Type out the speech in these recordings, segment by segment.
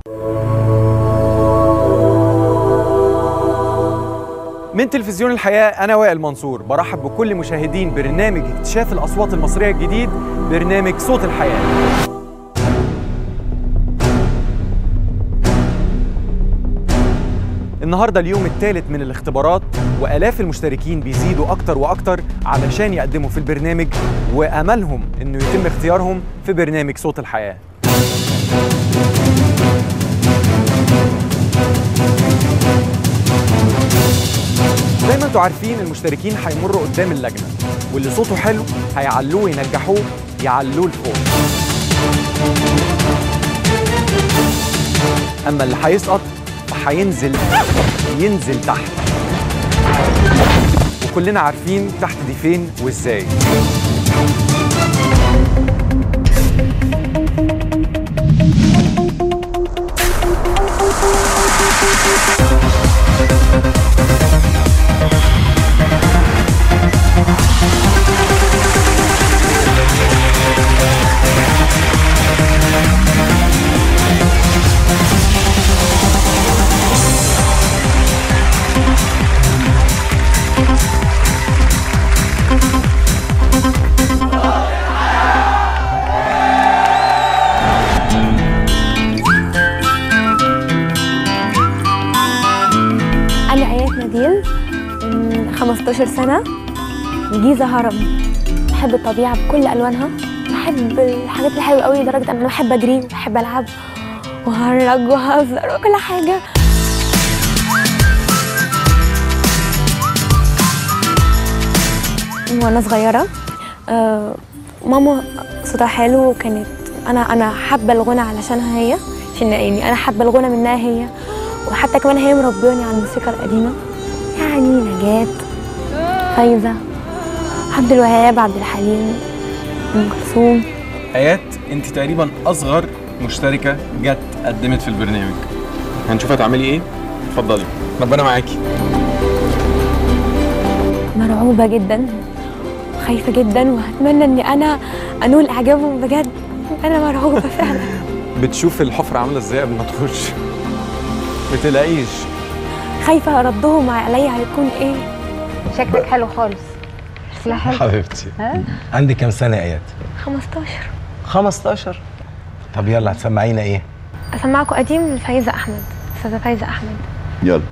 من تلفزيون الحياة أنا وائل منصور برحب بكل مشاهدين برنامج اكتشاف الأصوات المصرية الجديد برنامج صوت الحياة النهاردة اليوم الثالث من الاختبارات وآلاف المشتركين بيزيدوا أكتر وأكتر علشان يقدموا في البرنامج وأملهم إنه يتم اختيارهم في برنامج صوت الحياة زي ما انتوا عارفين المشتركين هيمروا قدام اللجنه واللي صوته حلو هيعلوه ينجحوه يعلوه لفوق اما اللي هيسقط فهينزل ينزل تحت وكلنا عارفين تحت دي فين وازاي أنا آيات نبيل من 15 سنة الجيزة هرم بحب الطبيعة بكل ألوانها بحب الحاجات الحلوة قوي لدرجة إن أنا بحب أجري وبحب ألعب وهرج وهزر وكل حاجة وأنا صغيرة آه، ماما صوتها حلو وكانت أنا أنا حابة الغنى علشانها هي عشان يعني أنا حابة الغنى منها هي وحتى كمان هي مربياني على الموسيقى القديمة يعني نجاة فايزة عبد الوهاب عبد الحليم أم كلثوم ايات انت تقريبا اصغر مشتركه جت قدمت في البرنامج هنشوف هتعملي ايه اتفضلي ربنا معاكي مرعوبة جدا خايفة جدا وهتمنى إني أنا أنول إعجابهم بجد أنا مرعوبة فعلا بتشوف الحفرة عاملة ازاي قبل ما تخش بتلاقيش خايفة ردهم عليا هيكون إيه شكلك حلو خالص شكلها حلو حبيبتي ها؟ عندك كام سنة يا ايات؟ 15 15 طب يلا هتسمعينا ايه؟ أسمعكم قديم لفايزة أحمد أستاذة فايزة أحمد يلا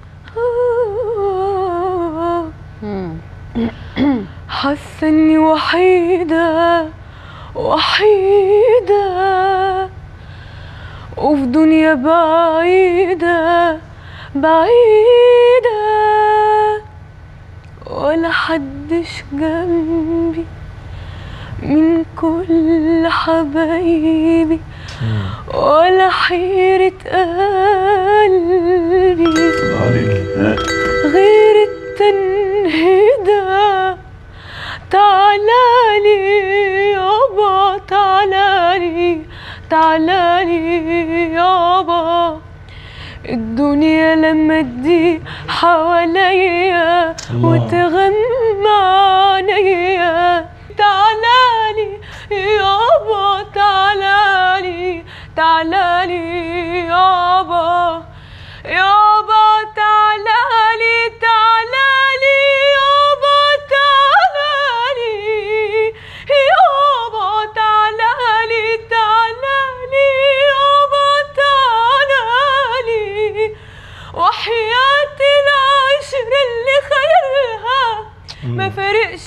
حاسة إني وحيدة وحيدة وفي دنيا بعيدة بعيدة ولا حدش جنبي من كل حبايبي ولا حيرة قلبي غير التنهيدة تعالالي يابا تعالالي تعالالي يابا الدنيا لما تضيق حواليا وتغمى عليا تعالالي يابا تعالالي تعالالي يابا يابا تعالالي تعالالي يابا تعالالي يابا تعالالي تعالالي يابا تعالالي وحياتي العشر اللي خيالها ما فرقش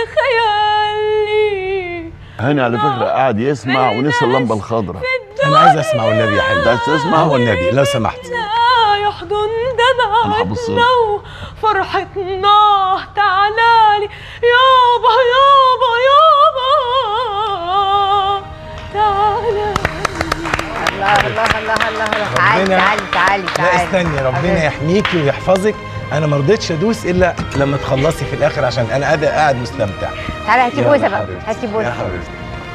خيالي هاني على فكره قاعد يسمع ونسي اللمبه الخضراء انا عايز اسمع والنبي يا حلو انت عايز تسمع اه والنبي لو سمحت لا يحضن أنا هبص دمعتنا وفرحتنا تعالالي يابا يابا يابا تعالى الله الله الله الله الله تعالي ربنا- تعالي تعالي لا تعالي استني ربنا حبيبتي. يحميكي ويحفظك انا ما رضيتش ادوس الا لما تخلصي في الاخر عشان انا قاعد قاعد مستمتع تعالي هاتي يلا بوسه بقى حبيبتي. هاتي يا بوسه حبيبتي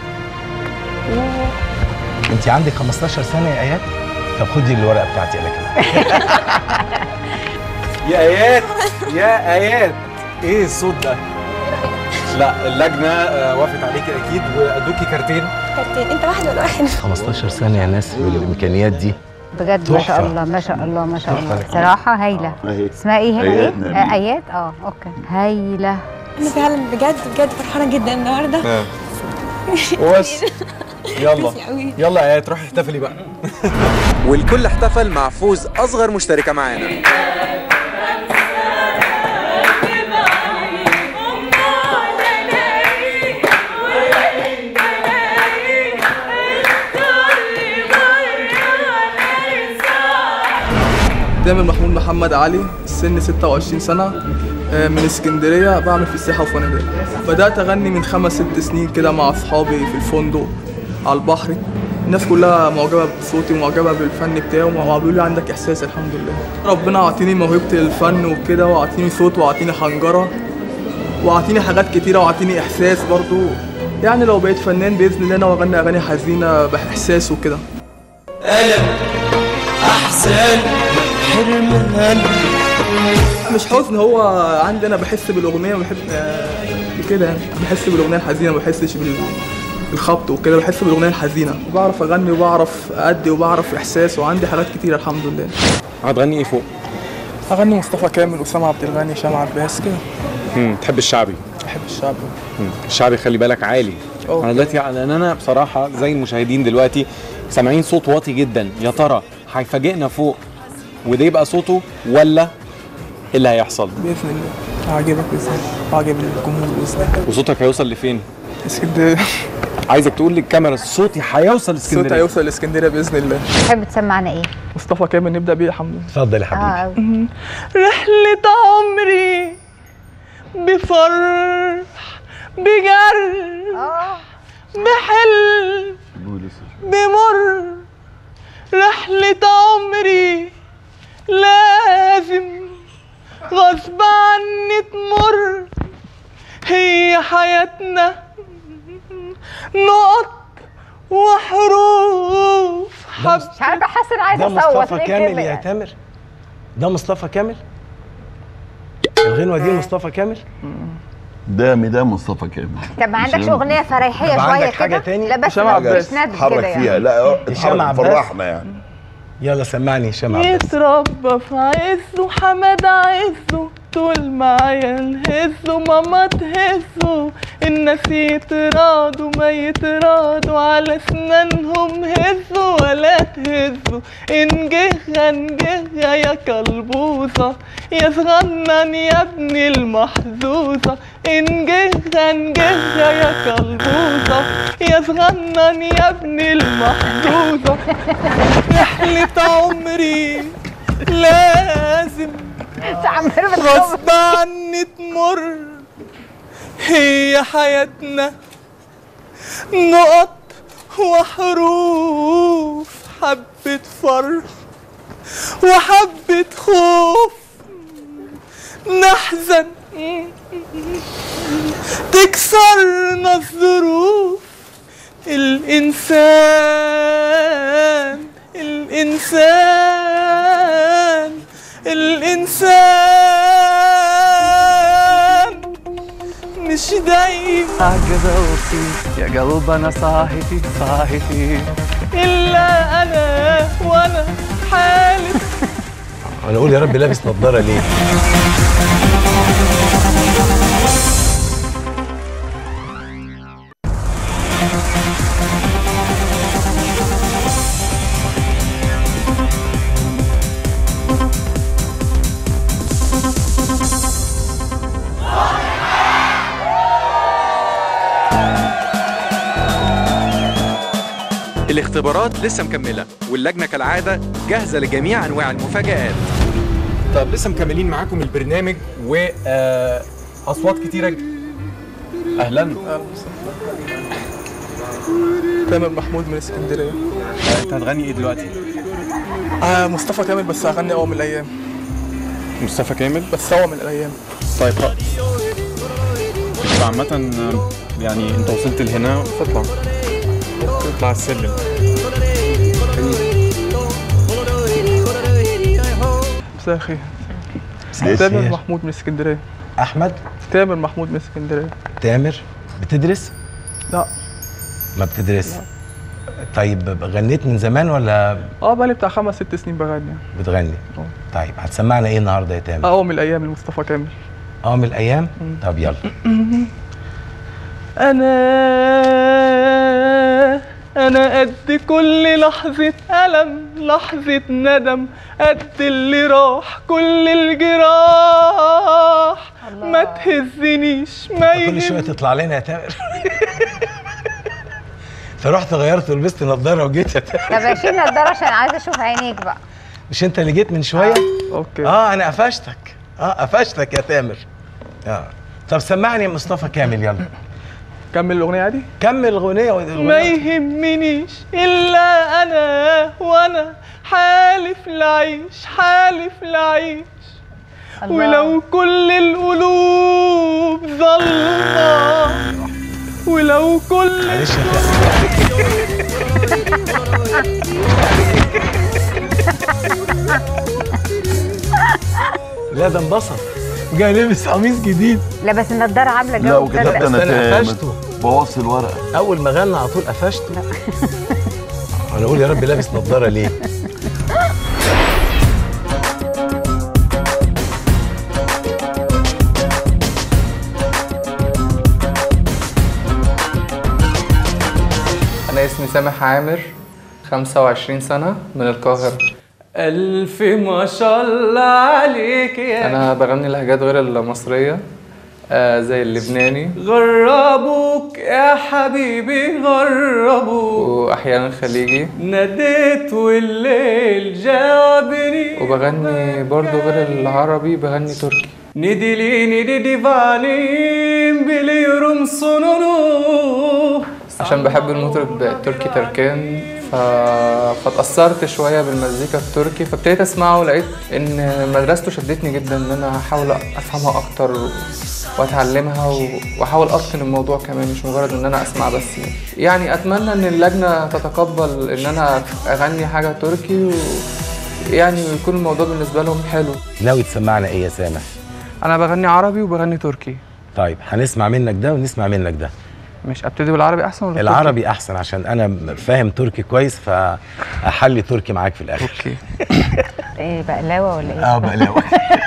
انت عندك 15 سنه يا ايات طب خدي الورقه بتاعتي انا كمان يا ايات يا ايات ايه الصوت ده لا اللجنه آه، وافت عليكي اكيد وادوكي كارتين كارتين انت واحد ولا واحد 15 سنه يا ناس بالامكانيات دي بجد ما شاء تحفة. الله ما شاء الله ما شاء الله تحفة. صراحه هايله اهي اسمها ايه هنا آيات ايه نبيل. آه، ايات اه اوكي هايله انا فعلا بجد بجد فرحانه جدا النهارده وبس يلا ميرسي قوي يلا يا ايات روحي احتفلي بقى والكل احتفل مع فوز اصغر مشتركه معانا تامر محمود محمد علي سن 26 سنة آه، من اسكندرية بعمل في السياحة وفنادق بدأت أغني من خمس ست سنين كده مع أصحابي في الفندق على البحر الناس كلها معجبة بصوتي ومعجبة بالفن بتاعي وبيقولوا لي عندك إحساس الحمد لله ربنا عطيني موهبة الفن وكده وعطيني صوت وعطيني حنجرة وعطيني حاجات كتيرة وعطيني إحساس برضو يعني لو بقيت فنان بإذن الله أنا وأغني أغاني حزينة بإحساس وكده مش حزن هو عندي انا بحس بالاغنيه بحب آه، كده يعني بحس بالاغنيه الحزينه ما بحسش بال- بالخبط وكده بحس بالاغنيه الحزينه وبعرف اغني وبعرف ادي وبعرف احساس وعندي حاجات كتير الحمد لله هتغني ايه فوق؟ اغني مصطفى كامل اسامه عبد الغني هشام عباس كده مم. تحب الشعبي بحب الشعب مم. الشعبي خلي بالك عالي أوه. انا دلوقتي لان انا بصراحه زي المشاهدين دلوقتي سامعين صوت واطي جدا يا ترى هيفاجئنا فوق وده يبقى صوته ولا ايه اللي هيحصل باذن الله اعجبك باذن الله اعجب الجمهور باذن الله وصوتك هيوصل لفين اسكندريه عايزك تقول للكاميرا صوتي هيوصل الصوت اسكندريه هيوصل لاسكندريه باذن الله تحب تسمعنا ايه مصطفى كامل نبدا بيه الحمد لله اتفضل يا اه حبيبي أوي. رحلة عمري بفرح بجرح اه بحلم بمر رحلة عمري لازم غصب عني تمر هي حياتنا نقط وحروف حب مش عارفه حاسه إني عايزه ده اصوت مصطفى ليه كامل كده يا يعني؟ تامر ده مصطفى كامل الغنوه دي مصطفى كامل ده ميدان مصطفى كامل طب ما عندكش مش- اغنيه فريحيه طب شويه عندك حاجة كده تاني؟ لا بس هشام مش عباس. ندب اتحرك كده فيها يعني لا هشام اتحرك عباس. فرحنا يعني يلا سمعني هشام عباس يتربى في عزه حماد عزه طول معايا نهزه ماما تهزه الناس يتراضوا ما يتراضوا على اسنانهم هزوا ولا تهزوا انجه انجه يا كلبوزة يا صغنن يا ابن المحظوظة انجه انجه يا كلبوزة يا صغنن يا ابن المحظوظة رحلة عمري لازم عمال بتخوف. غصب عني تمر هي حياتنا نقط وحروف حبة فرح وحبة خوف نحزن تكسرنا الظروف الإنسان الإنسان الإنسان مش دايما عجبوكي يا قلب انا صاحتي صاحتي إلا أنا وأنا حالف انا اقول يا رب لابس نظاره ليه الاختبارات لسه مكملة واللجنة كالعادة جاهزة لجميع أنواع المفاجآت طب لسه مكملين معاكم البرنامج وأصوات كتيرة أهلا تامر محمود من اسكندرية انت هتغني ايه دلوقتي آه مصطفى كامل بس هغني أول من الأيام مصطفى كامل بس هو من الأيام طيب خلاص يبقى عامة يعني انت وصلت لهنا فاطلع اطلع السلم مساء الخير مساء تامر الخير. محمود من اسكندرية احمد تامر محمود من اسكندرية تامر بتدرس لا ما بتدرس طيب غنيت من زمان ولا اه بقالي بتاع خمس ست سنين بغني بتغني اه. طيب هتسمعنا ايه النهارده يا تامر اه من الايام المصطفى كامل اه من الايام طب يلا أنا أنا قد كل لحظة ألم لحظة ندم قد اللي راح كل الجراح ما تهزنيش ما كل شويه يهم تطلع لنا يا تامر فرحت غيرت ولبست نظاره وجيت يا تامر طب اشيل نضاره عشان عايزه اشوف عينيك بقى مش انت اللي جيت من شويه أوكي اه انا قفشتك اه قفشتك يا تامر اه طب سمعني يا مصطفى كامل يلا كمل الأغنية عادي كمل الاغنيه ما والأغنية. يهمنيش إلا أنا وأنا حالف لعيش حالف لعيش ولو كل القلوب ظلمة ولو كل معلش يا تامر لا ده انبسط وجاي لابس قميص جديد لا بس النضاره عامله جو لا وكتبت مدلع. انا بس أنا تامر قفشته. بوظت الورقه اول ما غنى على طول قفشت انا اقول يا رب لابس نظاره ليه أنا اسمي سامح عامر 25 سنة من القاهرة ألف ما شاء الله عليك يا أنا بغني لهجات غير المصرية آه زي اللبناني غربوك يا حبيبي غربوك وأحيانا خليجي ناديت والليل جابني وبغني برضو غير العربي بغني تركي ندي لي ندي ديفاني بليرم صنونو عشان بحب المطرب تركي تركان ف... فتأثرت شوية بالمزيكا التركي فابتديت أسمعه ولقيت إن مدرسته شدتني جدا إن أنا أحاول أفهمها أكتر و... وأتعلمها و... وأحاول أتقن الموضوع كمان مش مجرد إن أنا أسمع بس يعني. يعني أتمنى إن اللجنة تتقبل إن أنا أغني حاجة تركي و... يعني ويكون الموضوع بالنسبة لهم حلو ناوي تسمعنا ايه يا سامح أنا بغني عربي وبغني تركي طيب هنسمع منك ده ونسمع منك ده مش ابتدي بالعربي احسن ولا العربي احسن عشان انا فاهم تركي كويس فاحلي تركي معاك في الاخر اوكي ايه بقلاوه ولا ايه اه بقلاوه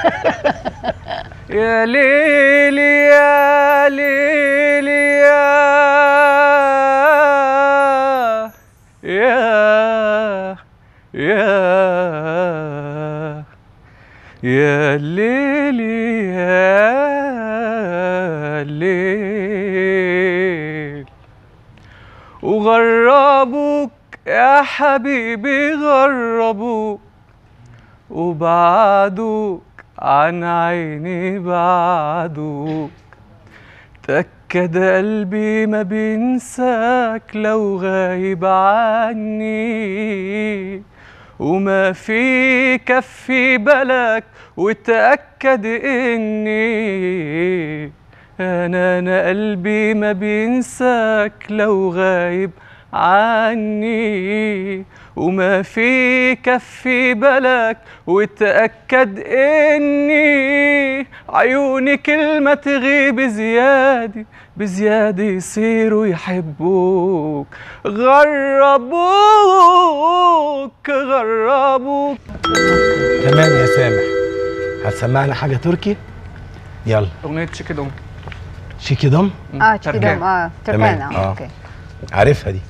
يا ليلي يا ليلي يا يا يا يا ليلي يا ليل وغربوك يا حبيبي غربوك وبعدوك عن عيني بعدوك تأكد قلبي ما بينساك لو غايب عني وما في كفي بلك وتأكد إني أنا أنا قلبي ما بينساك لو غايب عني وما في كفي بلك وتأكد إني عيوني كلمة تغيب زيادة بزيادة يصيروا يحبوك غربوك غربوك تمام يا سامح هتسمعنا حاجه تركي يلا أغنية تشيكي دوم شيكي دم اه تشكي تركان. دوم اه تركان تمام، اه آه. اوكي عارفها دي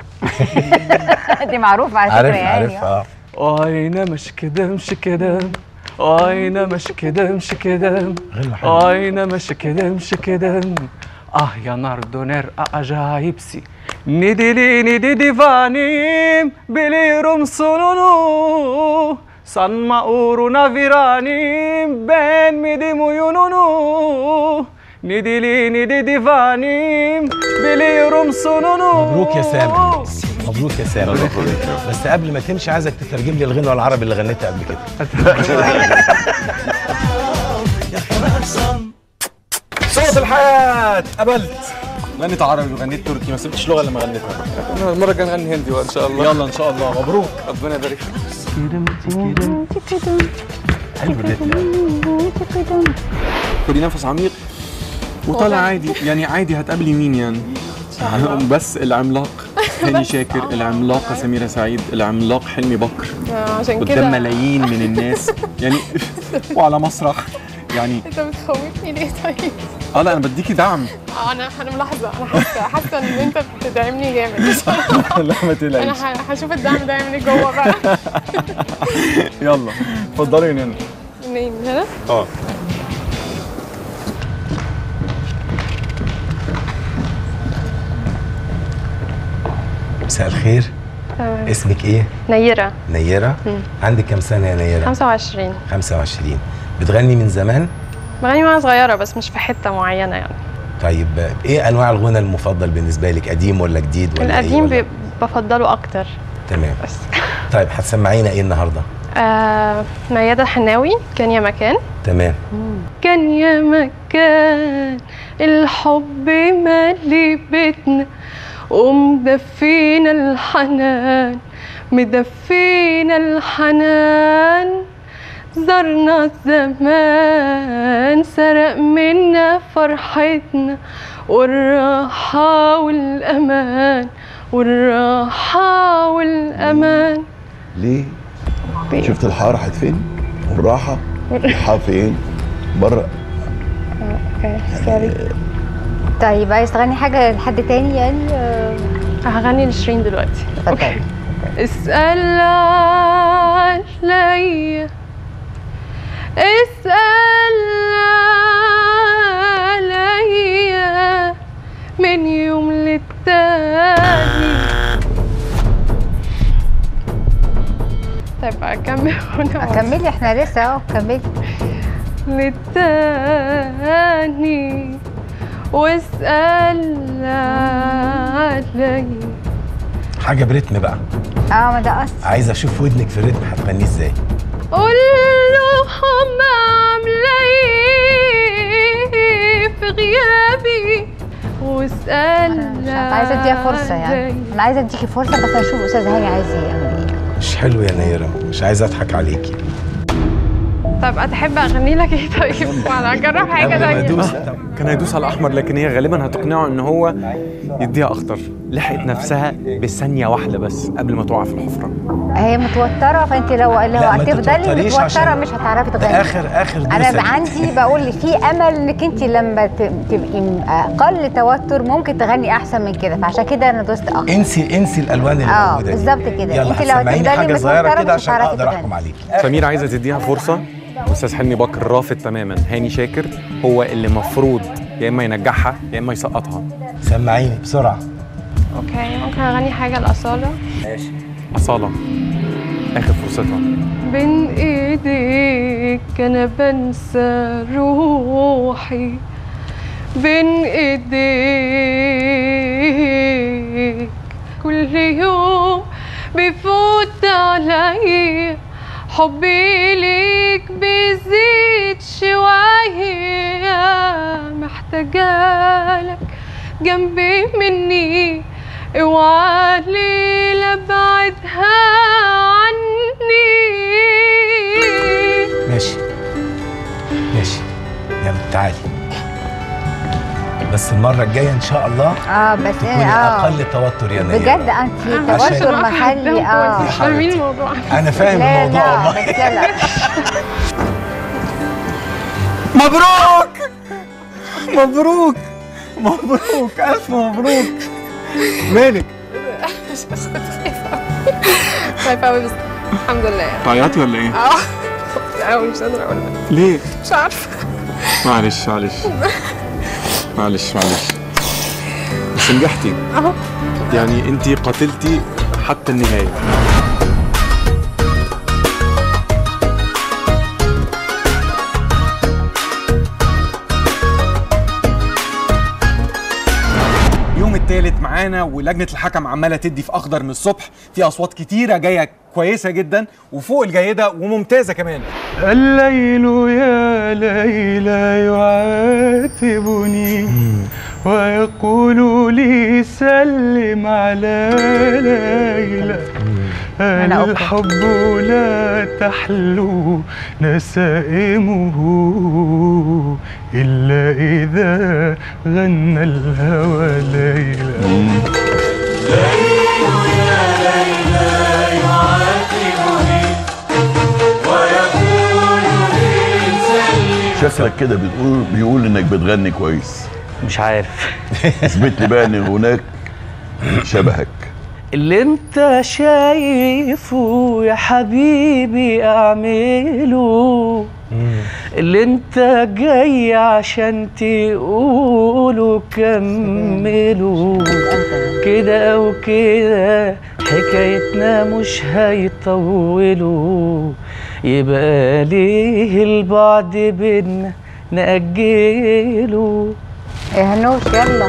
دي معروفه على فكره عارفها يعني عارفها اه Ayna مش كده مش كده Ayna مش كده مش كده غنى حلو Ayna مش كده مش كده Ah yanar döner acayipsi Nidili nidi divanim Biliyorum sonunu Sanma uğruna viranim Beğenmedim oyununu Nidili nidi divanim Biliyorum sonunu مبروك يا سامح مبروك يا سامح بس قبل ما تمشي عايزك تترجم لي الغنوه العربي اللي غنيتها قبل كده صوت الحياة اتقبلت غنيت عربي وغنيت تركي ما سبتش لغة لما غنيتها المرة الجاية نغني هندي وإن شاء الله يلا ان شاء الله مبروك ربنا يبارك فيك حلو الريتم خدي نفس عميق وطالع عادي يعني عادي هتقابلي مين يعني بس العملاق هاني شاكر العملاقه سميره سعيد العملاق حلمي بكر عشان قدام كده ملايين من الناس يعني وعلى مسرح يعني انت بتخوفني ليه طيب؟ اه لا انا بديكي دعم اه انا انا ملاحظه انا حاسه حاسه ان انت بتدعمني جامد لا ما انا تقلقيش ه- هشوف الدعم ده يعمل ايه جوه بقى يلا اتفضلي من هنا منين من هنا؟ اه مساء الخير تمام اسمك ايه نيره نيره مم. عندك كام سنه يا نيره 25 25 بتغني من زمان بغني وانا صغيره بس مش في حته معينه يعني طيب ايه انواع الغنى المفضل بالنسبه لك قديم ولا جديد ولا القديم إيه ولا؟ بي- بفضله اكتر تمام بس طيب هتسمعينا ايه النهارده آه ميادة الحناوي كان يا مكان تمام كان يا مكان الحب مالي بيتنا ومدفينا الحنان مدفينا الحنان زرنا الزمان سرق منا فرحتنا والراحة والأمان والراحة والأمان ليه؟ ليه؟ شفت الحاره راحت فين؟ والراحه رايحه فين؟ بره طيب عايز تغني حاجه لحد تاني يعني آه، هغني لشيرين دلوقتي اتفضلي اسأل عليا اسأل عليا من يوم للتاني طيب أكمل هنا كملي احنا لسه اهو كملي للتاني واسأل عليا حاجه بريتم بقى اه ما ده اصل عايز اشوف ودنك في الريتم هتغنيه ازاي قول لهم عاملة ايه في غيابي واسأل مش عارفة، عايزه اديها فرصه يعني علي. انا عايزه اديكي فرصه بس اشوف استاذ هاني عايز يعمل ايه مش حلو يا نيره مش عايز اضحك عليكي طب هتحب اغني لك ايه طيب؟ ولا اجرب حاجه قبل ما تانية ادوس كان هيدوس على احمر لكن هي غالبا هتقنعه ان هو يديها اخضر لحقت نفسها بثانيه واحده بس قبل ما تقع في الحفره هي متوتره فانت لو لو لا، ما هتفضلي تتوتريش متوتره عشان مش هتعرفي ده تغني اخر اخر دوسة انا ليكي. عندي بقول لي في امل انك انت لما ت- تبقي م- اقل توتر ممكن تغني احسن من كده فعشان كده انا دوست اخر انسي انسي الالوان اللي اه موجوده دي. بالظبط كده يلا انت لو هتسمعيني هتفضلي حاجه صغيره متوتره كده مش عشان هتعرفي اقدر تغني احكم عليكي سمير عايزه تديها فرصه استاذ حلمي بكر رافض تماما هاني شاكر هو اللي مفروض يا اما ينجحها يا اما يسقطها سمعيني بسرعه اوكي ممكن اغني حاجه لاصاله اصاله اخر فرصتها بين ايديك انا بنسى روحي بين ايديك كل يوم بيفوت علي حبي ليك بيزيد شوية محتاجالك جنبي مني اوعى ليلة بعدها عني ماشي ماشي يلا تعالي بس المره الجايه ان شاء الله اه بس تكوني اه اقل توتر يا نيره بجد انت عشان- توتر محلي اه مش فاهمين الموضوع انا فاهم لا الموضوع لا والله بس لا لا مبروك مبروك مبروك الف مبروك مالك خايفة أوي بس الحمد لله تعيطي ولا ايه؟ اه أوي مش قادرة أقول ليه؟ مش عارفة معلش معلش معلش معلش بس نجحتي أهو يعني انت قاتلتي حتى النهايه اليوم الثالث معانا ولجنه الحكم عماله تدي في اخضر من الصبح في اصوات كتيره جايه كويسه جدا وفوق الجيده وممتازه كمان الليل يا ليلى يعاتبني ويقول لي سلم على ليلى أنا أوكي. الحب لا تحلو نسائمه إلا إذا غنى الهوى ليلى شكلك كده بتقول بيقول انك بتغني كويس مش عارف اثبت لي بقى ان هناك شبهك اللي انت شايفه يا حبيبي اعمله اللي انت جاي عشان تقوله كمله كده او كده حكايتنا مش هيطولوا يبقى ليه البعد بينا نأجله يا هنوش يلا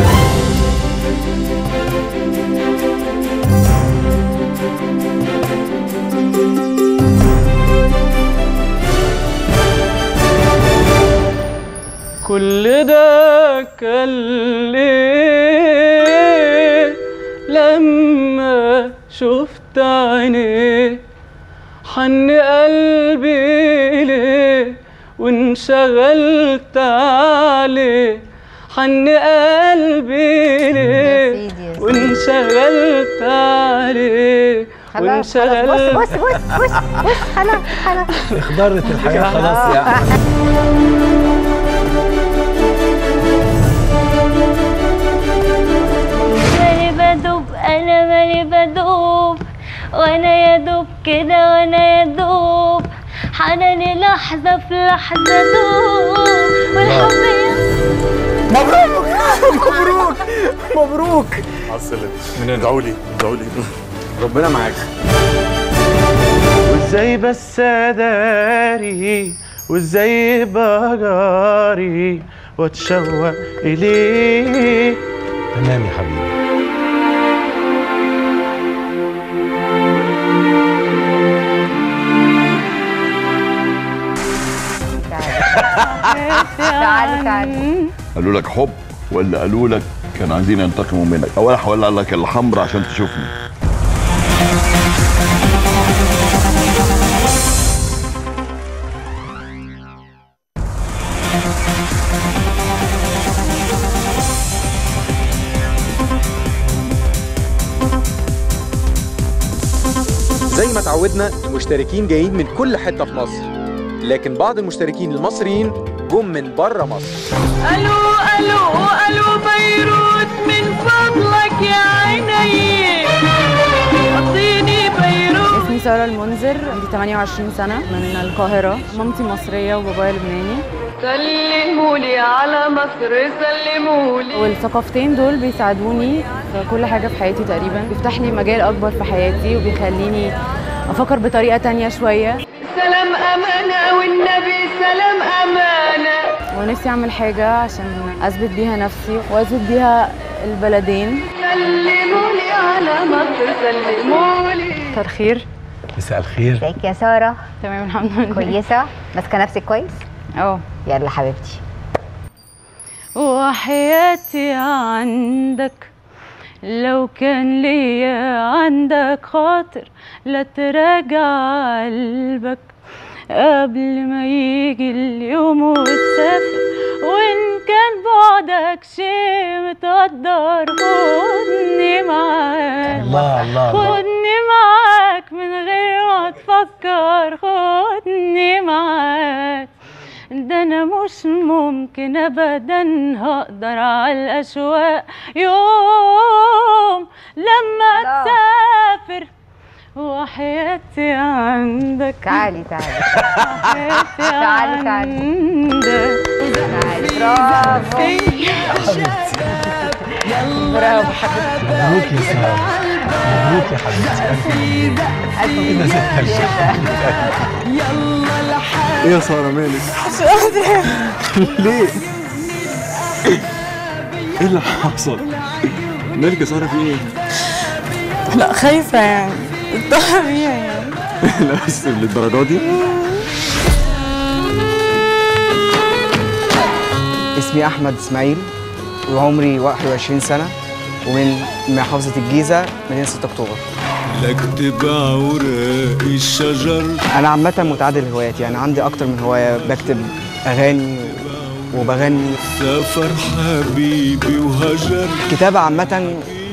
كل ده كان ليه لما شفت عينيه حن قلبي ليه وانشغلت عليه حن قلبي ليه وانشغلت عليه خلاص خلاص بص بص بص بص بص خلاص خلاص اخضرت الحياه خلاص يعني ماني بدوب انا ماني بدوب وانا يا دوب كده وانا يا دوب حناني لحظة في لحظة دوب والحب مبروك مبروك مبروك حصلت من ادعوا لي ادعوا لي ربنا معاك وازاي بس اداري وازاي بجاري واتشوق اليه تمام يا حبيبي تعالي تعالي قالوا لك حب ولا قالوا لك كان عايزين ينتقموا منك اولا هولع لك الحمر عشان تشوفني زي ما تعودنا المشتركين جايين من كل حتة في مصر لكن بعض المشتركين المصريين جم من بره مصر الو الو الو بيروت من فضلك يا عيني اعطيني بيروت اسمي سارة المنذر عندي 28 سنة من القاهرة مامتي مصرية وبابايا لبناني سلمولي على مصر سلمولي والثقافتين دول بيساعدوني في كل حاجة في حياتي تقريبا بيفتح لي مجال أكبر في حياتي وبيخليني أفكر بطريقة تانية شوية سلام امانه والنبي سلام امانه ونفسي أعمل حاجة عشان أثبت بيها نفسي وأثبت بيها البلدين سلمولي على مصر سلمولي مساء الخير مساء الخير ازيك يا ساره تمام الحمد لله كويسه ماسكه نفسك كويس اه يلا حبيبتي وحياتي عندك لو كان ليا عندك خاطر لا تراجع قلبك قبل ما يجي اليوم وتسافر وإن كان بعدك شيء متقدر خدني معاك الله الله الله خدني معاك من غير ما تفكر خدني معاك ده انا مش ممكن ابدا هقدر على الاشواق يوم لما تسافر وحياتي عندك تعالي تعالي وحياتي تعالي تعالي عندك تعالي برافو برافو حبيبتي مبروك يا ساره مبروك يا حبيبتي كده ست الشهر ايه يا ساره مالك؟ مش قادرة ليه؟ ايه اللي حصل؟ مالك يا ساره في ايه؟ لا خايفة يعني طبيعي يعني لا بس للدرجه دي؟ اسمي احمد اسماعيل وعمري 21 سنه ومن محافظه الجيزه مدينه 6 اكتوبر اكتب اوراق الشجر انا عامه متعدد الهوايات يعني عندي اكتر من هوايه بكتب اغاني وبغني سافر حبيبي وهجر الكتابه عامه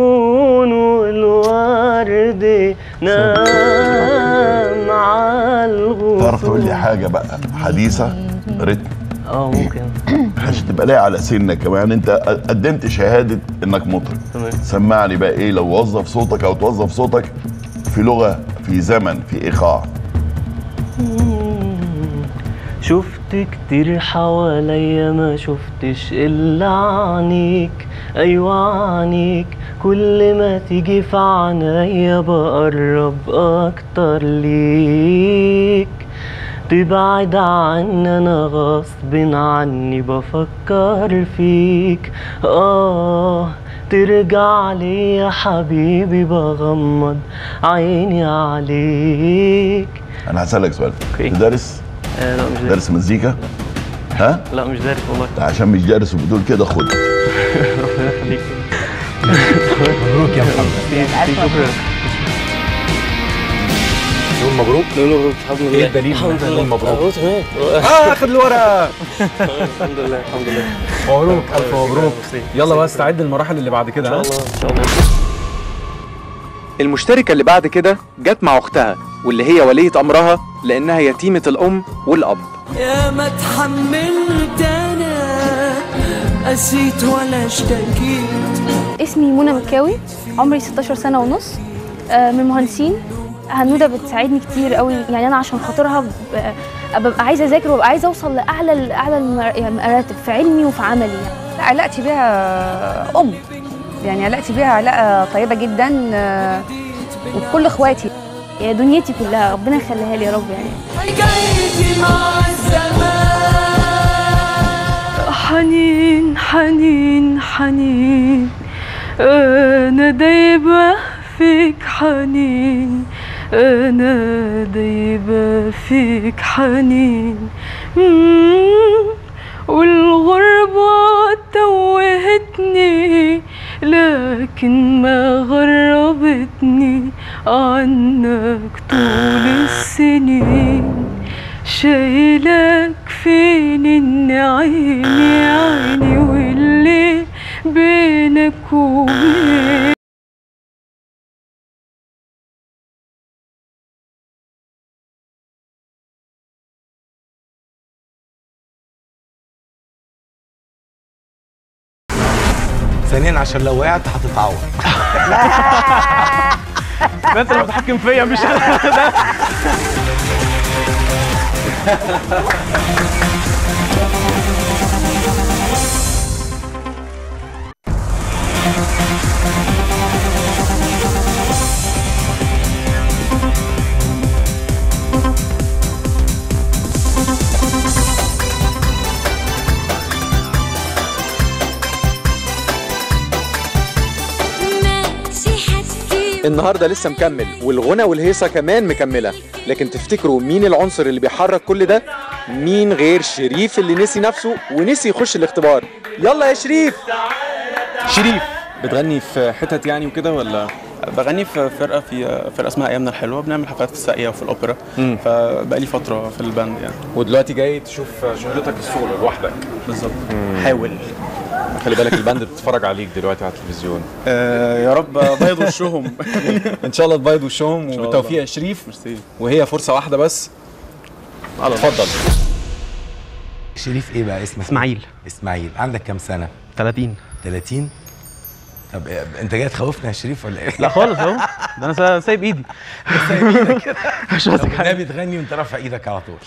العيون والورد نام على الغصون تعرف تقول لي حاجه بقى حديثه رتم اه ممكن عشان تبقى لاقي على سنك كمان انت قدمت شهاده انك مطرب تمام سمعني بقى ايه لو وظف صوتك او توظف صوتك في لغه في زمن في ايقاع شفت كتير حواليا ما شفتش الا عنيك ايوه عنيك كل ما تيجي في عنايا بقرب اكتر ليك تبعد عني انا غصب عني بفكر فيك اه ترجع لي يا حبيبي بغمض عيني عليك انا هسالك سؤال اوكي. تدرس آه لا مش دارس درس مزيكا ها لا مش دارس والله عشان مش دارس وبتقول كده خد ربنا يخليك مبروك يا محمد شكرا نقول مبروك نقول مبروك الحمد لله ايه الدليل ان احنا نقول مبروك اهو تمام اه اخد الورقه الحمد لله الحمد لله مبروك الف مبروك يلا بقى استعد للمراحل اللي بعد كده ان شاء الله ان شاء الله المشتركة اللي بعد كده جت مع أختها واللي هي ولية أمرها لأنها يتيمة الأم والأب يا ما تحملت انا قسيت ولا اشتكيت اسمي منى مكاوي عمري 16 سنة ونص آه، من مهندسين هنودة بتساعدني كتير قوي يعني أنا عشان خاطرها ب- ببقى عايزة أذاكر وببقى عايزة أوصل لأعلى لأعلى المر- المراتب في علمي وفي عملي يعني. علاقتي بيها ام يعني علاقتي بيها علاقه طيبه جدا آه، وبكل اخواتي هي دنيتي كلها ربنا يخليها لي يا رب يعني حكايتي مع الزمان حنين حنين حنين أنا دايبة فيك حنين أنا دايبة فيك حنين مم، والغربة توهتني لكن ما غربتني عنك طول السنين شايلك فين إن عيني عيني واللي بينك وبين ثانيا عشان لو وقعت هتتعور ده انت اللي متحكم فيا مش انا النهارده لسه مكمل والغنى والهيصه كمان مكمله لكن تفتكروا مين العنصر اللي بيحرك كل ده مين غير شريف اللي نسي نفسه ونسي يخش الاختبار يلا يا شريف شريف بتغني في حتت يعني وكده ولا بغني في فرقه في فرقه اسمها ايامنا الحلوه بنعمل حفلات في الساقيه وفي الاوبرا فبقالي فتره في الباند يعني ودلوقتي جاي تشوف شهرتك السولو لوحدك بالظبط حاول خلي بالك الباند بتتفرج عليك دلوقتي على التلفزيون آه يا رب بيض وشهم ان شاء الله تبيض وشهم شاء الله. وبالتوفيق يا شريف ميرسي وهي فرصه واحده بس اتفضل شريف ايه بقى اسمك اسماعيل. اسماعيل عندك كام سنه 30 30 طب إيه، انت جاي تخوفنا يا شريف ولا ايه لا خالص اهو ده انا سا- سايب ايدي سايب ايدك كده مش طب قصدك حاجه النبي تغني وانت رافع ايدك على طول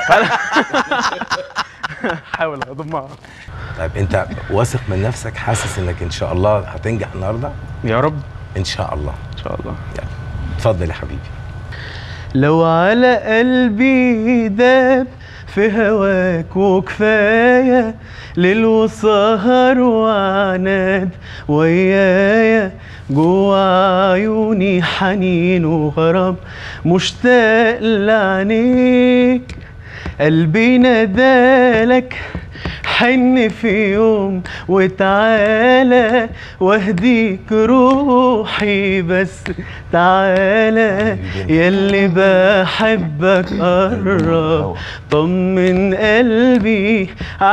حاول اضمها طيب انت واثق من نفسك حاسس انك ان شاء الله هتنجح النهارده يا رب ان شاء الله ان شاء الله يلا اتفضل يا حبيبي لو على قلبي داب في هواك وكفاية ليل وسهر وعناد ويايا جوا عيوني حنين وغرام مشتاق لعينيك قلبي نادالك حن في يوم وتعالى واهديك روحي بس تعالى يلي بحبك قرب طمن قلبي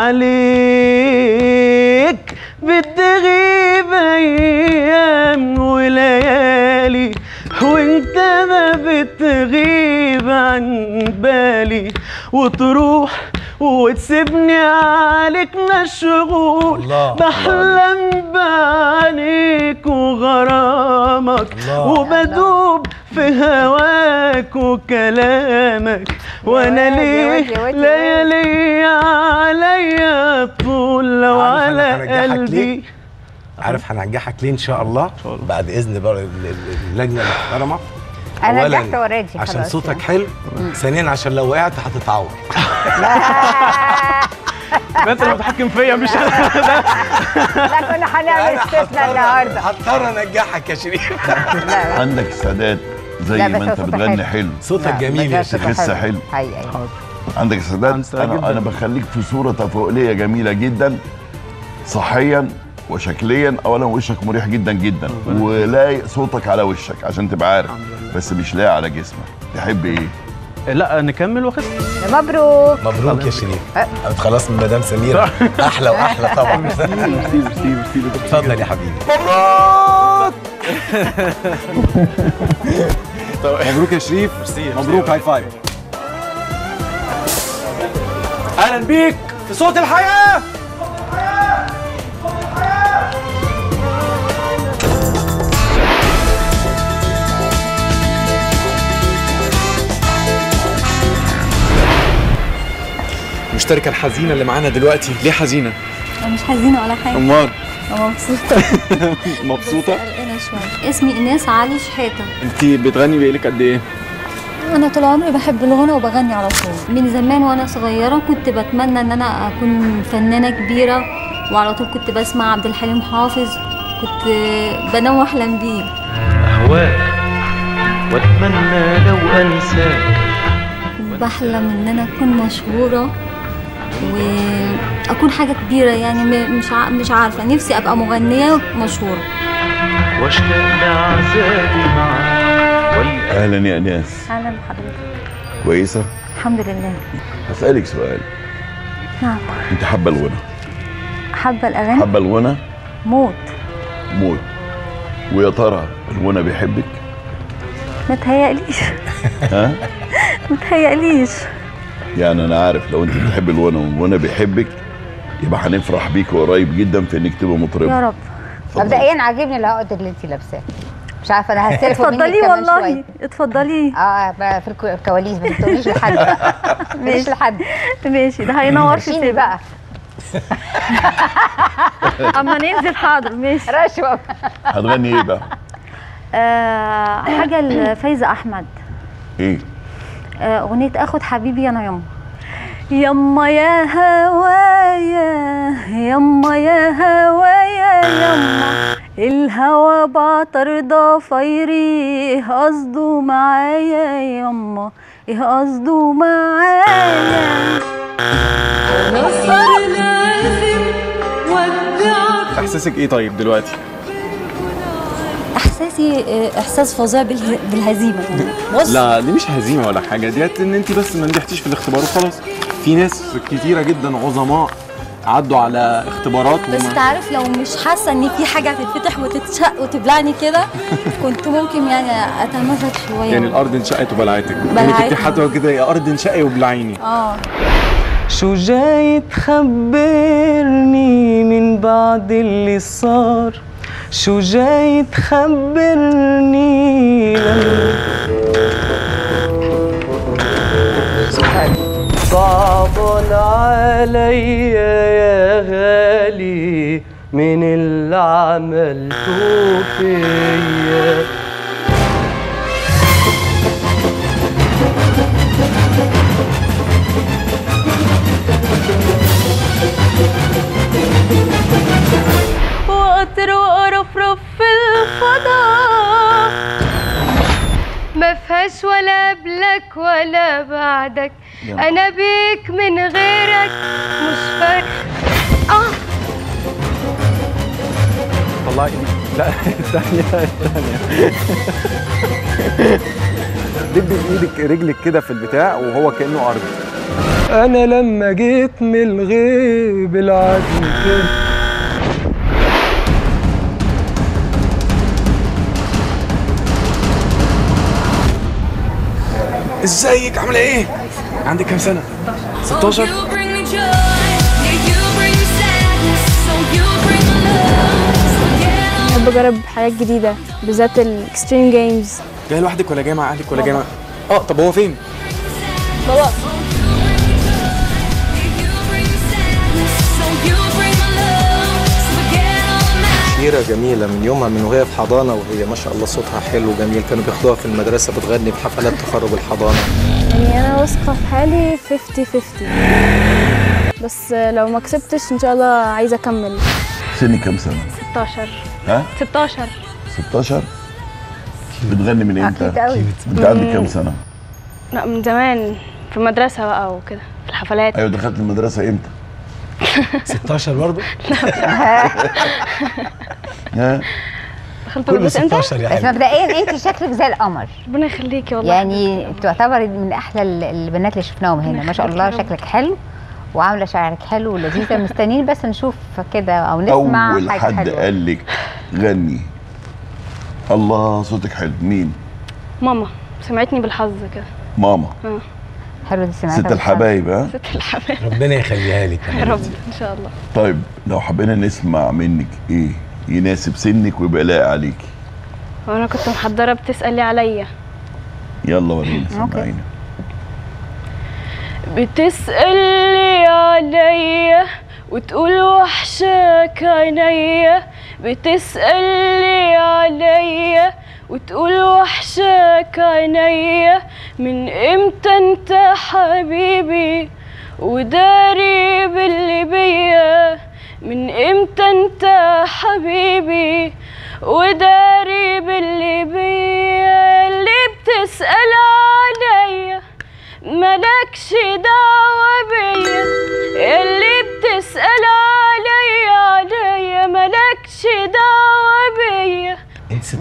عليك بتغيب ايام وليالي وانت ما بتغيب عن بالي وتروح وتسيبني عليك مشغول الله. بحلم بعينيك وغرامك الله. وبدوب في هواك وكلامك وانا واد، يا ليه واد، يا واد، يا واد. ليالي عليا طول لو عارف على أنا هنجحك قلبي ليه؟ عارف هننجحك ليه ان شاء الله بعد اذن بقى ال- ال- اللجنه المحترمه انا أولاً نجحت اوريدي عشان خلاص صوتك يعني. حلو ثانيا عشان لو وقعت هتتعور ده انت اللي متحكم فيا مش انا لا كنا هنعمل استثناء النهارده هضطر انجحك يا شريف عندك استعداد زي لا، ما بس انت صوتك بتغني حلو. حلو صوتك لا، جميل بس يا صوتك شريف لسه حلو اي اي عندك استعداد انا انا بخليك في صوره تفاؤليه جميله جدا صحيا وشكليا اولا وشك مريح جدا جدا ولايق صوتك على وشك عشان تبقى عارف بس مش لايق على جسمك تحب ايه لا نكمل واخد مبروك مبروك يا شريف خلاص من مدام سميره احلى واحلى طبعا اتفضل يا حبيبي مبروك يا شريف مبروك هاي فايف اهلا بيك في صوت الحياه المشتركة الحزينة اللي معانا دلوقتي ليه حزينة؟ أنا مش حزينة ولا حاجة أمال أنا مبسوطة مبسوطة؟ قلقانة شوية اسمي إيناس علي شحاتة انت بتغني بقالك قد ايه؟ أنا طول عمري بحب الغنى وبغني على طول من زمان وأنا صغيرة كنت بتمنى إن أنا أكون فنانة كبيرة وعلى طول كنت بسمع عبد الحليم حافظ كنت بنام وأحلم بيه أهواك وأتمنى لو أنساك بحلم إن أنا أكون مشهورة واكون حاجه كبيره يعني م- مش ع- مش عارفه نفسي ابقى مغنيه مشهوره واشتاق لعذابي معاك وال- اهلا يا اناس اهلا بحضرتك كويسه الحمد لله هسالك سؤال نعم انت حابه الغنى حابه الاغاني حابه الغنى موت موت ويا ترى الغنى بيحبك ما تهيأليش ها ما تهيأليش يعني انا عارف لو انت بتحب الغنى والغنى بيحبك يبقى هنفرح بيك قريب جدا في انك تبقى مطربه يا رب مبدئيا عاجبني العقد اللي انت لابساه مش عارفه انا هستلفه منك اتفضلي كمان والله شوية. اتفضلي اه بقى في الكو- الكواليس بس ما تقوليش لحد بقى. ما تقوليش لحد ماشي ده هينور في مشيني سيبك. بقى اما ننزل حاضر ماشي رشوه هتغني ايه بقى آه حاجه لفايزه احمد ايه آه، أغنية أخد حبيبي أنا يما يما يا هوايا يما يا هوايا يما الهوى بعطر ضفايري إيه قصده معايا يما إيه قصده معايا نصر لازم ودعك احساسك ايه طيب دلوقتي إحساسي آه، إحساس فظيع باله- بالهزيمة يعني بص لا دي مش هزيمه ولا حاجه ديت ان انت بس ما نجحتيش في الاختبار وخلاص في ناس كتيره جدا عظماء عدوا على اختبارات بس وما- تعرف لو مش حاسه ان في حاجه هتتفتح وتتشق وتبلعني كده كنت ممكن يعني اتمزج شويه يعني الارض انشقت وبلعتك يعني بلعتني. كنت حاطه كده يا ارض انشقي وبلعيني اه شو جاي تخبرني من بعد اللي صار شو جاي تخبرني صعب عليا يا غالي من اللي عملته فيا وقطر وقرفرف في الفضاء ما فيهاش ولا قبلك ولا بعدك يلا. انا بيك من غيرك مش فارق اه طلعي لا ثانية ثانية دبي بايدك رجلك كده في البتاع وهو كانه ارض انا لما جيت من الغيب العدل كان ازيك عامله ايه عندك كام سنه 16 بحب اجرب حاجات جديده بالذات الاكستريم جيمز جاي لوحدك ولا جاي مع اهلك ولا جاي مع اه طب هو فين بابا شيرة جميلة من يومها من وهي في حضانة وهي ما شاء الله صوتها حلو وجميل كانوا بياخدوها في المدرسة بتغني في حفلات تخرج الحضانة يعني انا واثقه في حالي 50 50 بس لو ما كسبتش ان شاء الله عايزه اكمل سني كام سنه 16 ها 16 16 بتغني من امتى أكيد أوي. انت عندك كام سنه لا من زمان في المدرسه بقى وكده في الحفلات ايوه دخلت المدرسه امتى 16 برضه ها دخلت كل المدرسه امتى 16 بس مبدئيا انت شكلك زي القمر ربنا يخليكي والله يعني تعتبري من احلى ال- البنات اللي شفناهم هنا ما شاء الله يخليك يا رب. شكلك حلو وعامله شعرك حلو ولذيذه مستنيين بس نشوف كده او نسمع اول حاجه حد حلوه قال لك غني الله صوتك حلو مين ماما سمعتني بالحظ كده ماما اه حلو دي سمعتها ست الحبايب ها ست الحبايب ربنا يخليها لك يا رب ان شاء الله طيب لو حبينا نسمع منك ايه يناسب سنك ويبقى لايق عليكي وانا كنت محضره بتسالي عليا يلا ورينا سمعينا بتسألي عليا وتقول وحشاك عينيا بتسألي عليا وتقول وحشاك عينيا من امتى انت حبيبي وداري باللي بيا من امتى انت حبيبي وداري باللي بيا اللي بتسأل عليا ملكش دعوة بيا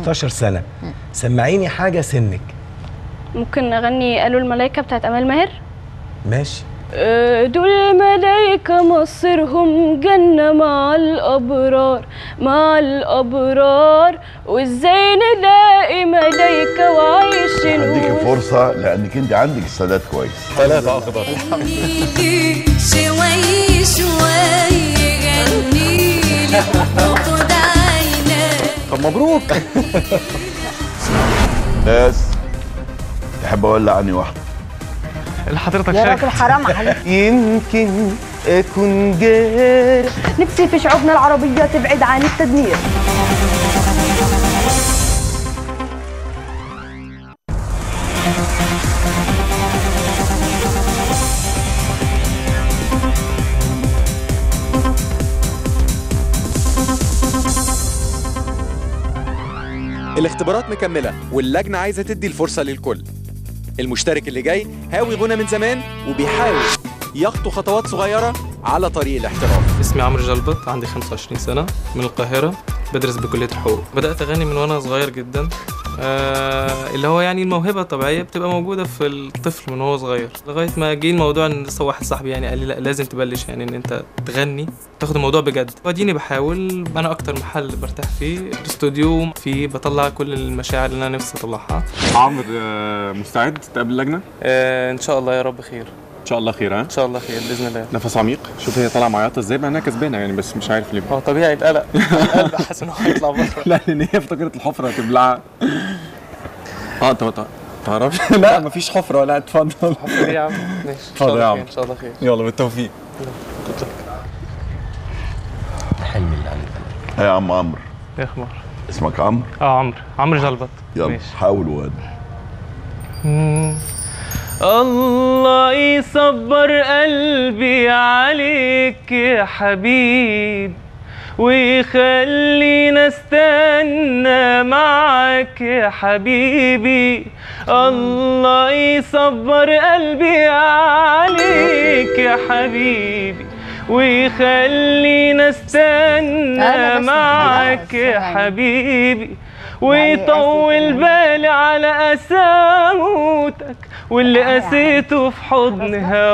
15 سنه سمعيني حاجه سنك ممكن اغني قالوا الملايكه بتاعت امال ماهر ماشي آه، دول ملايكة مصيرهم جنة مع الأبرار مع الأبرار وإزاي نلاقي ملايكة وعايشين اديكي فرصه لانك انت عندك السادات كويس ثلاثة اخضر شوي شوي غنيلي وخد عينك طب مبروك ناس تحب اولع عني واحده اللي حضرتك يا راجل حرام عليك يمكن اكون جارح نفسي في شعوبنا العربية تبعد عن التدمير الاختبارات مكملة واللجنة عايزة تدي الفرصة للكل المشترك اللي جاي هاوي غنى من زمان وبيحاول يخطو خطوات صغيرة على طريق الاحتراف اسمي عمرو جلبط عندي 25 سنة من القاهرة بدرس بكلية حقوق بدأت أغني من وأنا صغير جدا آه اللي هو يعني الموهبة الطبيعية بتبقى موجودة في الطفل من وهو صغير لغاية ما جه الموضوع ان لسه واحد صاحبي يعني قال لي لا لازم تبلش يعني ان انت تغني تاخد الموضوع بجد واديني بحاول انا اكتر محل برتاح فيه الاستوديو فيه بطلع كل المشاعر اللي انا نفسي اطلعها عمرو آه، مستعد تقابل اللجنه آه ان شاء الله يا رب خير ان شاء الله خير ها ان شاء الله خير باذن الله نفس عميق شوف هي طالعه معيطه ازاي مع انها كسبانه يعني بس مش عارف ليه هو طبيعي القلق القلب حاسس ان هو هيطلع بره لا لان هي افتكرت الحفره هتبلعها اه انت ما تع- تعرفش لا مفيش حفره لا اتفضل حفرة ايه يا عم ماشي ان شاء اتفضل يا الله عم خير ان شاء الله خير يلا بالتوفيق حلمي اللي عليك ايه يا عم عمرو ايه اخبار اسمك عمرو اه عمرو عمرو جلبط يلا ماشي. حاول واد مم. الله يصبر قلبي عليك يا حبيب ويخلينا استنى معك يا حبيبي الله يصبر قلبي عليك يا حبيبي ويخلينا استنى معك يا حبيبي ويطول بالي على قساوتك واللي قسيته في حضن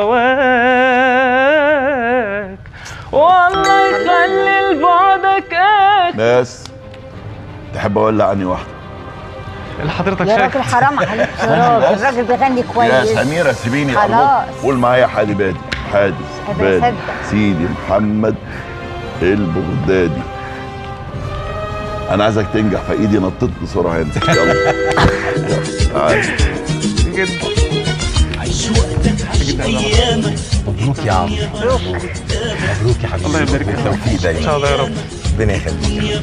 هواك والله يخلي لبعدك اخر ناس تحب اولع عني واحده اللي حضرتك يا راجل حرام عليك يا راجل الراجل بيغني يا كويس سميره سيبيني خلاص. الله قول معايا حادي بادي حادي هذا بادي يصدق. سيدي محمد البغدادي انا عايزك تنجح فايدي نطيت بسرعه هنا يلا يلا تعال مبروك يا عمرو مبروك يا حبيبي الله يبارك فيك بالتوفيق دايما ان شاء الله يا رب ربنا يخليك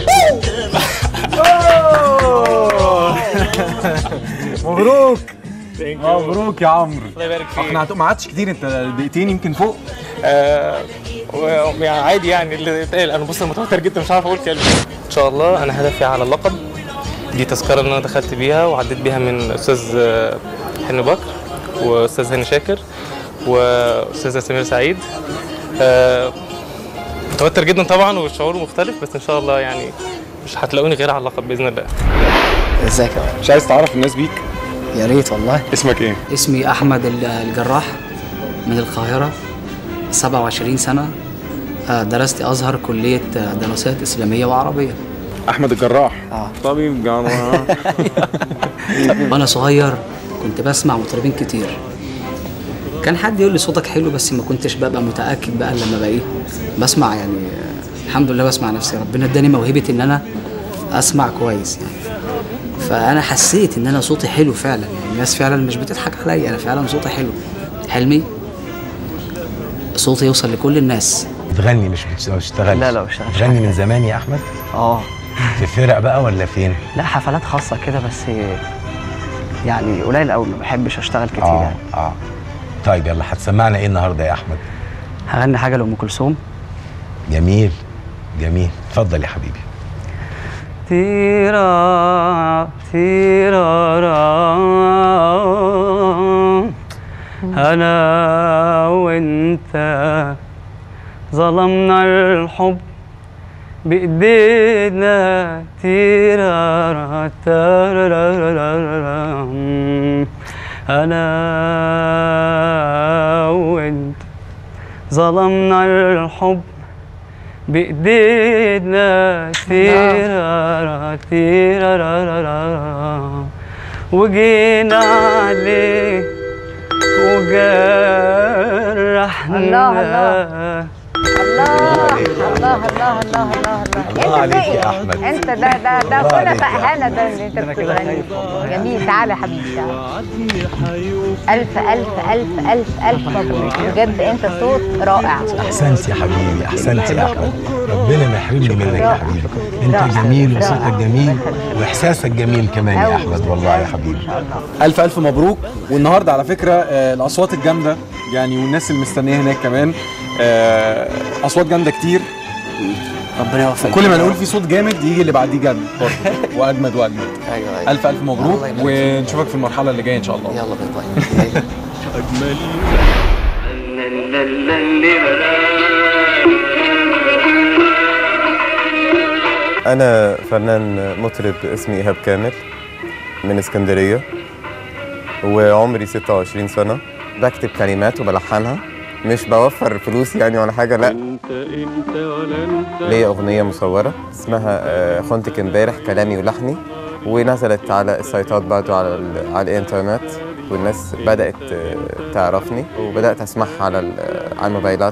مبروك مبروك يا عمرو الله يبارك فيك احنا ما عادش كتير انت دقيقتين يمكن فوق آه و- يعني عادي يعني اللي اتقال انا بص متوتر جدا مش عارف اقول كلمه ان شاء الله انا هدفي على اللقب دي تذكره اللي انا دخلت بيها وعديت بيها من استاذ آه، حلمي بكر واستاذ هاني شاكر واستاذه سمير سعيد آه، متوتر جدا طبعا والشعور مختلف بس ان شاء الله يعني مش هتلاقوني غير على اللقب باذن الله ازيك يا مش عايز تعرف الناس بيك يا ريت والله اسمك ايه اسمي احمد ال- الجراح من القاهره 27 سنه آه، درست ازهر كليه آه، دراسات اسلاميه وعربيه احمد الجراح اه طبيب جراح وانا صغير كنت بسمع مطربين كتير كان حد يقول لي صوتك حلو بس ما كنتش ببقى متاكد بقى لما بقى ايه بسمع يعني آه، الحمد لله بسمع نفسي ربنا اداني موهبه ان انا اسمع كويس يعني فانا حسيت ان انا صوتي حلو فعلا يعني الناس فعلا مش بتضحك عليا انا فعلا صوتي حلو حلمي صوتي يوصل لكل الناس بتغني مش بتش- ما بتشتغلش لا، لا، ما بشتغلش. بتغني من زمان يا احمد اه في فرق بقى ولا فين لا حفلات خاصه كده بس يعني قليل قوي ما بحبش اشتغل كتير اه يعني اه طيب يلا هتسمعنا ايه النهارده يا احمد هغني حاجه لام كلثوم جميل جميل اتفضل يا حبيبي تيرا تيرا أنا وأنت ظلمنا الحب بإيدينا تيرارا تارارارارا أنا وأنت ظلمنا الحب بإيدينا تيرارا تيرارارارا وجينا عليه وجرحنا الله الله الله الله الله الله الله الله انت عليك ده يا إيه؟ أحمد. انت ده ده ده الله كنا عليك يا فقهانة ده اللي انت بتغني جميل تعالى يا حبيبي تعالى. الف الف الف الف الف مبروك بجد انت صوت رائع احسنت يا حبيبي احسنت يا احمد ربنا ما يحرمني منك يا حبيبي انت جميل وصوتك جميل واحساسك جميل كمان يا احمد والله يا حبيبي الف الف مبروك والنهارده على فكره آه، الاصوات الجامده يعني والناس اللي مستنيه هناك كمان آه، اصوات جامده كتير ربنا يوفقك كل ما نقول في صوت جامد يجي اللي بعديه جامد برضه واجمد واجمد ايوه ايوه الف الف مبروك الله يبارك ونشوفك في المرحله اللي جايه ان شاء الله يلا باي باي أنا فنان مطرب اسمي إيهاب كامل من اسكندرية وعمري 26 سنة بكتب كلمات وبلحنها مش بوفر فلوس يعني ولا حاجة لا ليا أغنية مصورة اسمها آه، خنتك امبارح كلامي ولحني ونزلت على السايتات برضه على, ال- على الإنترنت والناس بدأت آه، تعرفني وبدأت أسمعها على ال- على الموبايلات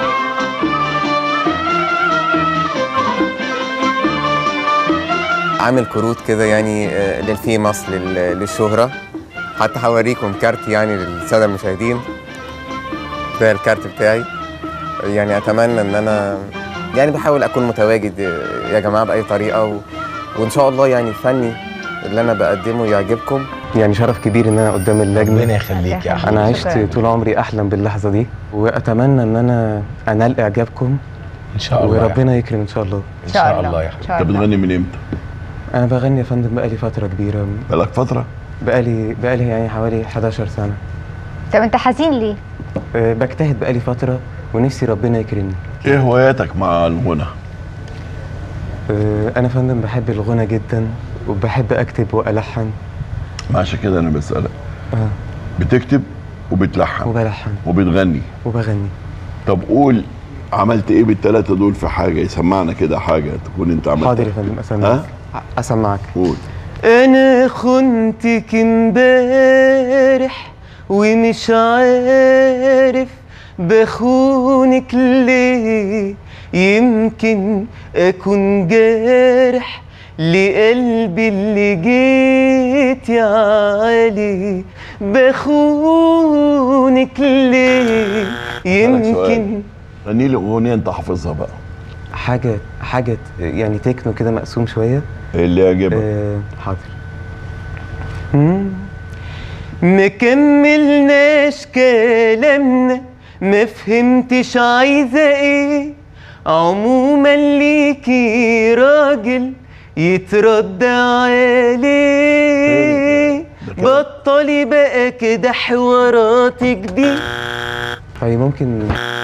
عامل كروت كده يعني آه، للفيمس لل- للشهرة حتى هوريكم كارت يعني للسادة المشاهدين ده الكارت بتاعي يعني أتمنى إن أنا يعني بحاول أكون متواجد آه، يا جماعة بأي طريقة و... وإن شاء الله يعني فني اللي أنا بقدمه يعجبكم يعني شرف كبير إن أنا قدام اللجنة ربنا يخليك يا أحمد. أنا عشت شكراً. طول عمري أحلم باللحظة دي وأتمنى إن أنا أنال إعجابكم إن شاء الله يا وربنا يكرم إن شاء الله إن شاء الله يا حبيبي انت بتغني من امتى؟ أنا بغني يا فندم بقالي فترة كبيرة بقالك فترة؟ بقالي بقالي يعني حوالي 11 سنة طب انت حزين ليه؟ أه، بجتهد بقالي فترة ونفسي ربنا يكرمني ايه هواياتك مع الغنى؟ أه، أنا فندم بحب الغنى جدا وبحب أكتب وألحن عشان كده انا بسألك آه. بتكتب وبتلحن وبلحن وبتغني وبغني طب قول عملت ايه بالثلاثة دول في حاجة يسمعنا كده حاجة تكون انت عملتها حاضر يا فندم أسمعك ها؟ أسمعك قول أنا خنتك امبارح ومش عارف بخونك ليه يمكن أكون جارح لقلبي اللي جيت عليه بخونك ليه يمكن غني لي اغنية انت حافظها بقى حاجة حاجة يعني تكنو كده مقسوم شوية اللي يعجبك آه حاضر ما كملناش كلامنا ما فهمتش عايزة ايه عموما ليكي راجل يترد عليه بطلي بقى كده حواراتك دي طيب ممكن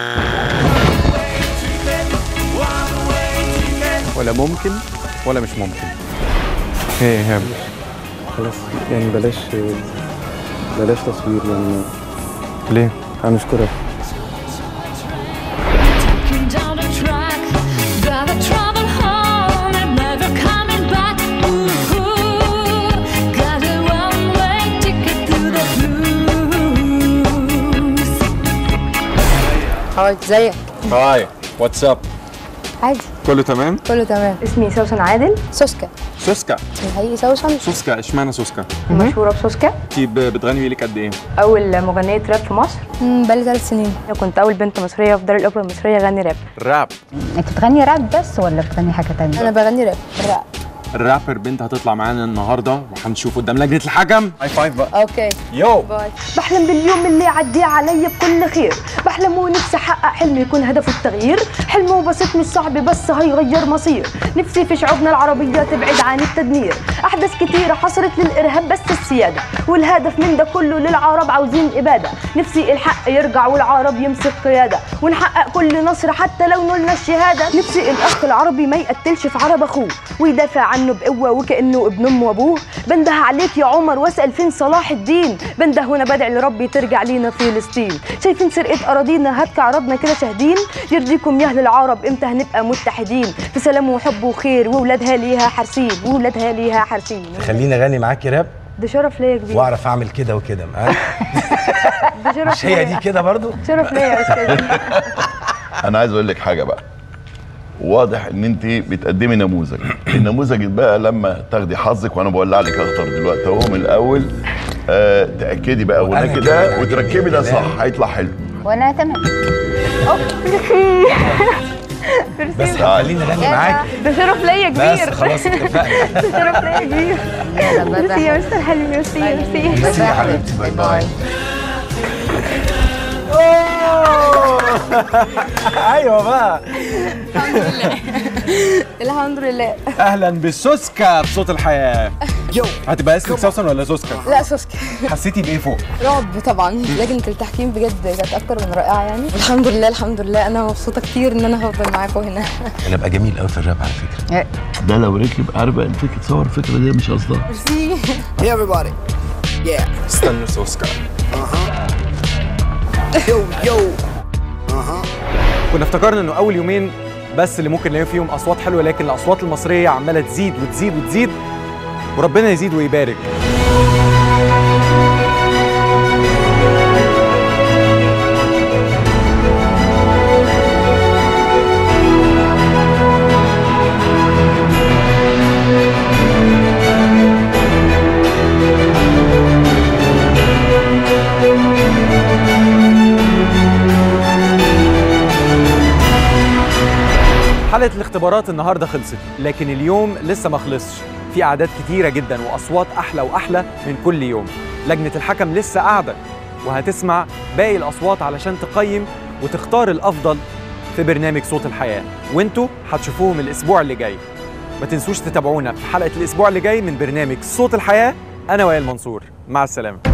ولا ممكن ولا مش ممكن ايه ايهاب خلاص يعني بلاش بلاش تصوير يعني ليه؟ هنشكرك Walking down the track, gotta travel home and never coming back. Ooh, got a one-way ticket to the blues. هاي ازيك هاي واتساب عادي كله تمام كله تمام اسمي سوسن عادل سوسكا سوسكا اسمي الحقيقي سوسن سوسكا اشمعنى سوسكا مشهورة بسوسكا انت ب- بتغني لك قد ايه أول مغنية راب في مصر بقالي ثلاث سنين كنت أول بنت مصرية في دار الأوبرا المصرية أغني راب راب انت بتغني راب بس ولا بتغني حاجة تانية؟ أنا بغني راب راب الرابر بنت هتطلع معانا النهارده وهنشوف قدام لجنه الحكم هاي فايف بقى أوكي يو باي بحلم باليوم اللي يعدي علي بكل خير بحلم ونفسي احقق حلمي يكون هدفه التغيير حلمه بسيط مش صعب بس هيغير مصير نفسي في شعوبنا العربية تبعد عن التدمير أحداث كتيرة حصلت للإرهاب بس السيادة والهدف من ده كله للعرب عاوزين إبادة نفسي الحق يرجع والعرب يمسك قيادة ونحقق كل نصر حتى لو نلنا الشهادة نفسي الأخ العربي ما يقتلش في عرب أخوه ويدافع عنه بقوة وكأنه ابن أمه وأبوه بنده عليك يا عمر واسأل فين صلاح الدين بنده هنا بدعي لربي ترجع لينا فلسطين شايفين سرقة أراضينا هتك عرضنا كده شاهدين يرضيكم يا أهل العرب إمتى هنبقى متحدين في سلام وحب وخير وولادها ليها حارسين وولادها ليها حارسين خليني اغني معاكي راب ده شرف ليا كبير واعرف اعمل كده وكده معاك ده شرف مش هي دي ليا. كده برضو شرف ليا يا أستاذ انا عايز اقول لك حاجه بقى واضح ان انت بتقدمي نموذج النموذج بقى لما تاخدي حظك وانا بولع لك اخضر دلوقتي اهو من الاول آه تاكدي بقى وأنا هناك كمان ده وتركبي ده صح هيطلع حلو وانا تمام بس خليني اغني معاك ده شرف ليا كبير بس خلاص اتفقنا ده شرف ليا كبير يلا باي ميرسي يا باي. مستر حلمي ميرسي ميرسي ميرسي يا حبيبتي باي باي ايوه بقى الحمد لله اهلا بسوسكا بصوت الحياه يو هتبقى اسمك سوسن ولا سوسكا؟ لا سوسكا حسيتي بايه فوق؟ رعب طبعا لجنة التحكيم بجد كانت أكتر من رائعة يعني الحمد لله الحمد لله أنا مبسوطة كتير إن أنا هفضل معاكم هنا انا ابقى جميل قوي في الراب على فكره ده لو ركب عارفه الفكره تصور الفكره دي مش قصدها ميرسي Hey everybody. Yeah. استنى سوسكا Yo yo. Uh-huh. كنا افتكرنا انه اول يومين بس اللي ممكن نلاقي فيهم اصوات حلوه لكن الاصوات المصريه عماله تزيد وتزيد وتزيد وربنا يزيد ويبارك حلقه الاختبارات النهارده خلصت لكن اليوم لسه ما خلصش في اعداد كتيره جدا واصوات احلى واحلى من كل يوم لجنه الحكم لسه قاعده وهتسمع باقي الاصوات علشان تقيم وتختار الافضل في برنامج صوت الحياه وانتوا هتشوفوهم الاسبوع اللي جاي ما تنسوش تتابعونا في حلقه الاسبوع اللي جاي من برنامج صوت الحياه انا وائل منصور مع السلامه